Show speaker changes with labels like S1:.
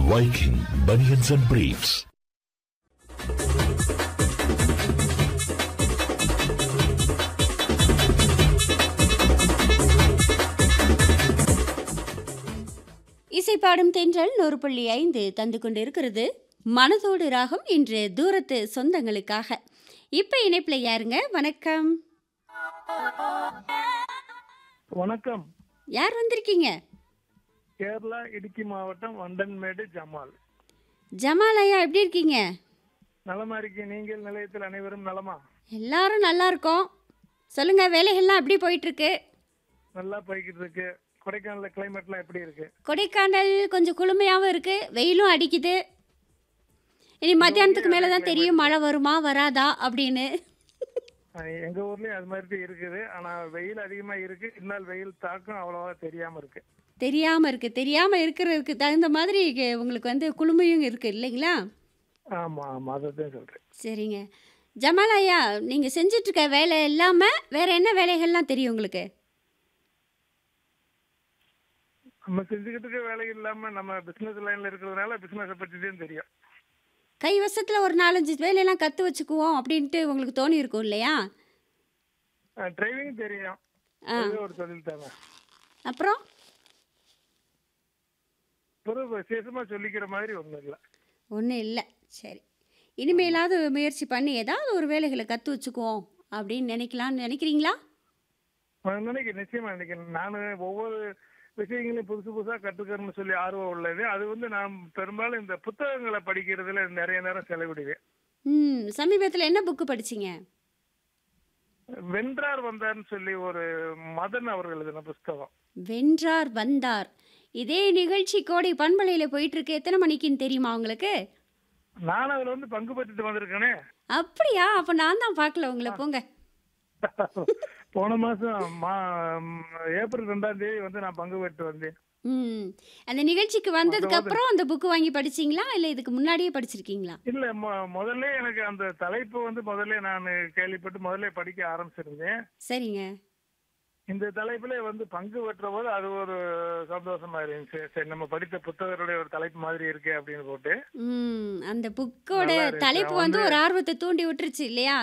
S1: Viking Bunions and Briefs.
S2: இசைப்பாடும் தென்றல் நூறு புள்ளி ஐந்து தந்து கொண்டிருக்கிறது மனதோடு ராகம் இன்று தூரத்து சொந்தங்களுக்காக இப்போ இணைப்பில் யாருங்க வணக்கம்
S3: வணக்கம்
S2: யார் வந்திருக்கீங்க
S3: கேரளா இடுக்கி மாவட்டம் வண்டன்மேடு ஜமால்
S2: ஜமால் ஐயா எப்படி இருக்கீங்க
S3: நலமா இருக்கேன் நீங்கள் நிலையத்தில் அனைவரும் நலமா
S2: எல்லாரும் நல்லா இருக்கோம் சொல்லுங்க வேலைகள்லாம் எப்படி போயிட்டு இருக்கு
S3: நல்லா போய்கிட்டு இருக்கு கொடைக்கானல் கிளைமேட்லாம் எப்படி இருக்கு
S2: கொடைக்கானல் கொஞ்சம் குளுமையாகவும் இருக்கு வெயிலும் அடிக்குது இனி மத்தியானத்துக்கு மேலே தான் தெரியும் மழை வருமா வராதா அப்படின்னு
S3: அஹ் எங்க ஊர்லயும் அது மாதிரி இருக்குது ஆனா வெயில் அதிகமா இருக்கு இந்நாள் வெயில் தாக்கம் அவ்வளவா தெரியாம இருக்கு
S2: தெரியாமல் இருக்கு தெரியாமல் இருக்கிறதுக்கு தகுந்த மாதிரி இங்க உங்களுக்கு வந்து குளுமையும் இருக்கு இல்லைங்களா
S3: ஆமா ஆமா அதான் சொல்றேன்
S2: சரிங்க ஜமால் ஐயா நீங்கள் செஞ்சிட்ருக்க வேலை இல்லாமல் வேற என்ன வேலைகள்லாம் தெரியும் உங்களுக்கு
S3: நம்ம செஞ்சுக்கிட்டு இருக்க வேலை இல்லாம நம்ம பிசினஸ் லைன்ல இருக்கிறதுனால பிசினஸ் பத்தி தான் தெரியும்
S2: கைவசத்தில் ஒரு நாலஞ்சு வேலையெல்லாம் கற்று வச்சுக்குவோம் அப்படின்ட்டு உங்களுக்கு தோணி இருக்கும் இல்லையா
S3: டிரைவிங் தெரியும்
S2: ஆ.
S3: அது ஒரு தொழில் தானே
S2: அப்புறம்
S3: ஒரு விசேஷமா சொல்லிக்கிற மாதிரி ஒண்ணும் இல்லை
S2: ஒன்றும் இல்லை சரி இனிமேலாவது முயற்சி பண்ணி ஏதாவது ஒரு வேலைகளை கற்று வச்சுக்குவோம் அப்படின்னு நினைக்கலாம்னு நினைக்கிறீங்களா
S3: நான் நினைக்கிறேன் நிச்சயமா நினைக்கிறேன் நான் ஒவ்வொரு விஷயங்களையும் புதுசு புதுசா கத்துக்கணும்னு சொல்லி ஆர்வம் உள்ளது அது வந்து நான் பெரும்பாலும் இந்த புத்தகங்களை படிக்கிறதுல நிறைய நேரம் செலவிடுவேன்
S2: ம் சமீபத்தில் என்ன புக்கு படிச்சீங்க
S3: வென்றார் வந்தார்னு சொல்லி ஒரு மதன் அவர்கள் எழுதின புஸ்தகம்
S2: வென்றார் வந்தார் இதே நிகழ்ச்சி கோடை பண்பலையில் போயிட்டு இருக்கு எத்தனை மணிக்குன்னு தெரியுமா உங்களுக்கு
S3: நான் அதுல வந்து பங்கு பெற்றுட்டு வந்திருக்கேனே
S2: அப்படியா அப்போ நான் தான் பார்க்கல உங்களை போங்க
S3: போன மாசம் மா- ம், ஏப்ரல் ரெண்டாம் தேதி வந்து நான் பங்கு பெற்று வந்தேன்
S2: ம் அந்த நிகழ்ச்சிக்கு வந்ததுக்கு அப்புறம் அந்த புக்கு வாங்கி படிச்சீங்களா இல்லை இதுக்கு முன்னாடியே படிச்சிருக்கீங்களா
S3: இல்ல மொ- முதல்ல எனக்கு அந்த தலைப்பு வந்து முதல்ல நான் கேள்விப்பட்டு முதல்ல படிக்க ஆரம்பிச்சிருந்தேன்
S2: சரிங்க
S3: இந்த தலைப்புல வந்து பங்கு பெற்ற போது அது ஒரு சந்தோஷமா இருந்துச்சு சரி நம்ம படித்த புத்தகருடைய ஒரு தலைப்பு மாதிரி இருக்கு அப்படின்னு போட்டு
S2: ம் அந்த புக்கோட
S3: நல்லா இருக்கு.
S2: தலைப்பு
S3: அவன்
S2: வந்து
S3: வந்து-
S2: ஒரு ஆர்வத்தை தூண்டி விட்டுருச்சு இல்லையா